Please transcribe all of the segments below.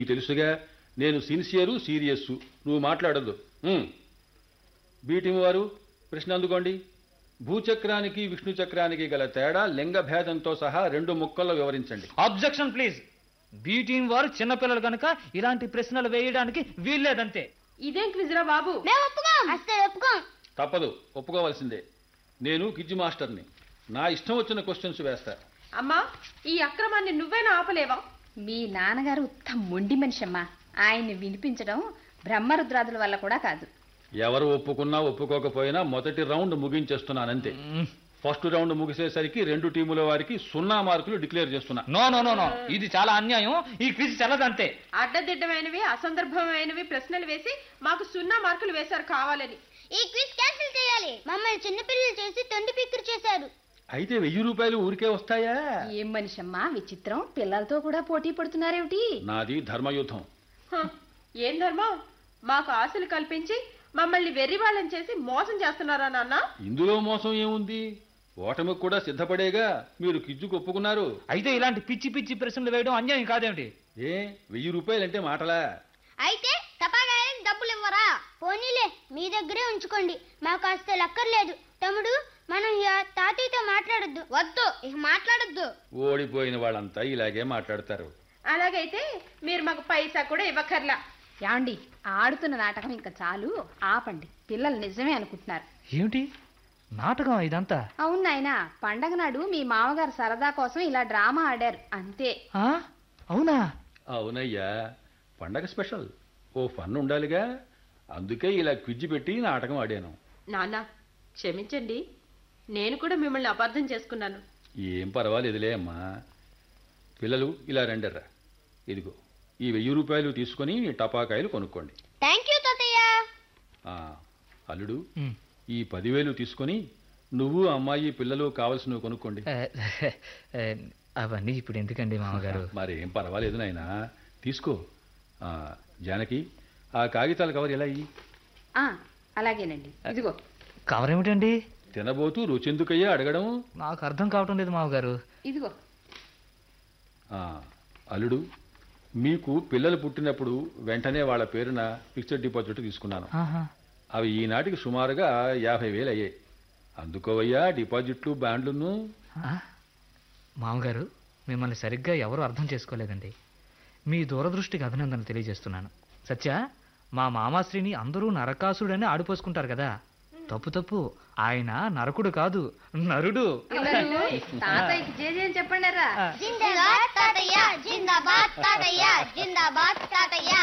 నీకు తెలుసుగా నేను సిన్సియరు సీరియస్ నువ్వు మాట్లాడద్దు బి టీం వారు ప్రశ్న అందుకోండి భూచక్రానికి విష్ణు చక్రానికి గల తేడా లింగ భేదంతో సహా రెండు ముక్కల్లో వివరించండి అబ్జెక్షన్ ప్లీజ్ బీ టీం వారు చిన్నపిల్లలు కనుక ఇలాంటి ప్రశ్నలు వేయడానికి వీల్లేదంతే ఇదేం క్విజ్రా బాబు మేము ఒప్పుకోం అస్సలు ఒప్పుకోం తప్పదు ఒప్పుకోవాల్సిందే నేను కిజ్జి మాస్టర్ని నా ఇష్టం వచ్చిన క్వశ్చన్స్ వేస్తా అమ్మా ఈ అక్రమాన్ని నువ్వైనా ఆపలేవా మీ నాన్నగారు ఉత్త మొండి మనిషమ్మా ఆయన్ని వినిపించడం బ్రహ్మరుద్రాదుల వల్ల కూడా కాదు ఎవరు ఒప్పుకున్నా ఒప్పుకోకపోయినా మొదటి రౌండ్ ముగించేస్తున్నానంతే ఫస్ట్ రౌండ్ ముగిసేసరికి రెండు టీముల వారికి సున్నా మార్కులు డిక్లేర్ చేస్తున్నా నో నో నో నో ఇది చాలా అన్యాయం ఈ క్విజ్ చెల్లదంతే అడ్డదిడ్డమైనవి అసందర్భమైనవి ప్రశ్నలు వేసి మాకు సున్నా మార్కులు వేశారు కావాలని ఈ క్విజ్ క్యాన్సిల్ చేయాలి మమ్మల్ని చిన్నపిల్లలు చేసి తొండి పిక్కరు చేశారు అయితే వెయ్యి రూపాయలు ఊరికే వస్తాయా ఏం మనిషమ్మా విచిత్రం పిల్లలతో కూడా పోటీ పడుతున్నారేమిటి నాది ధర్మయుద్ధం హ, ఏం ధర్మం మాకు ఆశలు కల్పించి మమ్మల్ని వెర్రివాళ్ళని చేసి మోసం చేస్తున్నారా నాన్న ఇందులో మోసం ఏముంది ఓటమికి కూడా సిద్ధపడేగా మీరు కిజ్జుకు ఒప్పుకున్నారు అయితే ఇలాంటి పిచ్చి పిచ్చి ప్రశ్నలు వేయడం అన్యాయం కాదేమిటి ఏ వెయ్యి రూపాయలంటే మాటలా అయితే తపాగాయలకు డబ్బులు ఇవ్వరా పోనీలే మీ దగ్గరే ఉంచుకోండి మాకు అస్సలు అక్కర్లేదు తమ్ముడు మనం ఇక తాతయ్యతో మాట్లాడొద్దు వద్దు ఇక మాట్లాడొద్దు ఓడిపోయిన వాళ్ళంతా ఇలాగే మాట్లాడతారు అలాగైతే మీరు మాకు పైసా కూడా ఇవ్వకర్లా యాండి ఆడుతున్న నాటకం ఇంకా చాలు ఆపండి పిల్లలు నిజమే అనుకుంటున్నారు ఏమిటి నాటకం ఇదంతా అవును నాయనా పండగ నాడు మీ మామగారు సరదా కోసం ఇలా డ్రామా ఆడారు అంతే ఆ? అవునా అవునయ్యా పండగ స్పెషల్ ఓ ఫన్ ఉండాలిగా అందుకే ఇలా క్విజ్ పెట్టి నాటకం ఆడాను నాన్న క్షమించండి నేను కూడా మిమ్మల్ని అపార్థం చేసుకున్నాను ఏం పర్వాలేదులే అమ్మా పిల్లలు ఇలా రండర్రా ఇదిగో ఈ వెయ్యి రూపాయలు తీసుకొని టపాకాయలు కొనుక్కోండి థ్యాంక్ యూ తాతయ్య ఆ, అల్లుడు ఉమ్. ఈ పదివేలు తీసుకొని నువ్వు అమ్మాయి పిల్లలు కావలసినవి కొనుక్కోండి ఏ, ఏ, అవన్నీ ఇప్పుడు ఎందుకండి మామగారు మరేం పర్వాలేదు నాయనా తీసుకో ఆ, జానకి ఆ కాగితాల కవర్ ఎలా ఇయ్యి ఆ అలాగేనండి ఇదిగో కవర్ ఏమిటండి తినబోతూ రుచెందుకయ్యా అడగడం నాకు అర్థం కావటం లేదు మామగారు ఇదిగో ఆ, అల్లుడు మీకు పిల్లలు పుట్టినప్పుడు వెంటనే వాళ్ళ పేరున ఫిక్స్డ్ డిపాజిట్ తీసుకున్నాను ఆహా. అవి ఈనాటికి సుమారుగా యాభై వేలు అయ్యాయి అందుకోవయ్యా డిపాజిట్లు బాండ్లును ఆ? మామగారు మిమ్మల్ని సరిగ్గా ఎవరు అర్థం చేసుకోలేదండి మీ దూరదృష్టికి అభినందన తెలియజేస్తున్నాను సత్య మా మామాశ్రీని అందరూ నరకాసుడని ఆడిపోసుకుంటారు కదా తప్పు తప్పు ఆయన నరకుడు కాదు నరుడు పిల్లలు తాతయ్యకి జేజేం చెప్పండి రా జిందాబాద్ తాతయ్య జిందాబాద్ తాతయ్య జిందాబాద్ తాతయ్య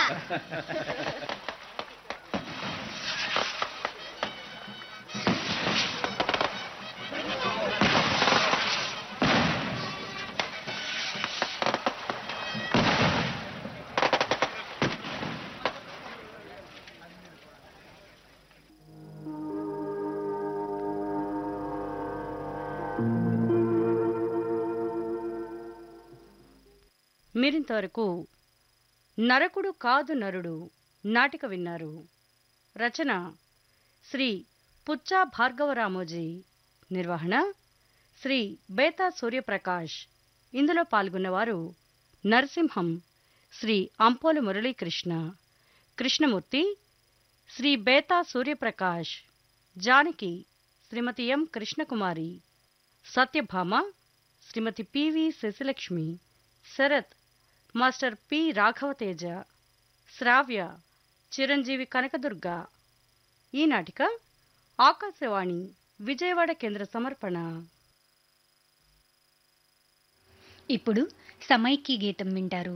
మీరింతవరకు నరకుడు కాదు నరుడు నాటిక విన్నారు రచన శ్రీ పుచ్చా భార్గవరామోజీ నిర్వహణ శ్రీ బేతా సూర్యప్రకాష్ ఇందులో పాల్గొన్నవారు Narasimham Shri Ampolu Muralikrishna Krishnamurthy Shri Betha Suryaprakash Janaki Shrimati M Krishnakumari Satyabhama Shrimati P V Sasilakshmi Sarath master P Raghavateja Sravya Chiranjeevi Kanakadurga ఈ నాటిక ఆకాశవాణి విజయవాడ కేంద్ర సమర్పణ ఇప్పుడు సమైక్య గీతం వింటారు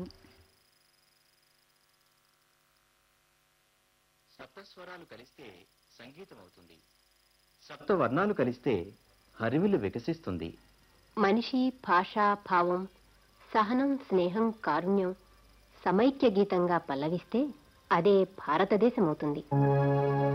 సప్తస్వరాలు కలిస్తే సంగీతం అవుతుంది సప్త వర్ణాలు కలిస్తే హరివిల్లు వికసిస్తుంది మనిషి భాష భావం సహనం స్నేహం కారుణ్యం సమైక్య గీతంగా పల్లవిస్తే అదే భారతదేశమవుతుంది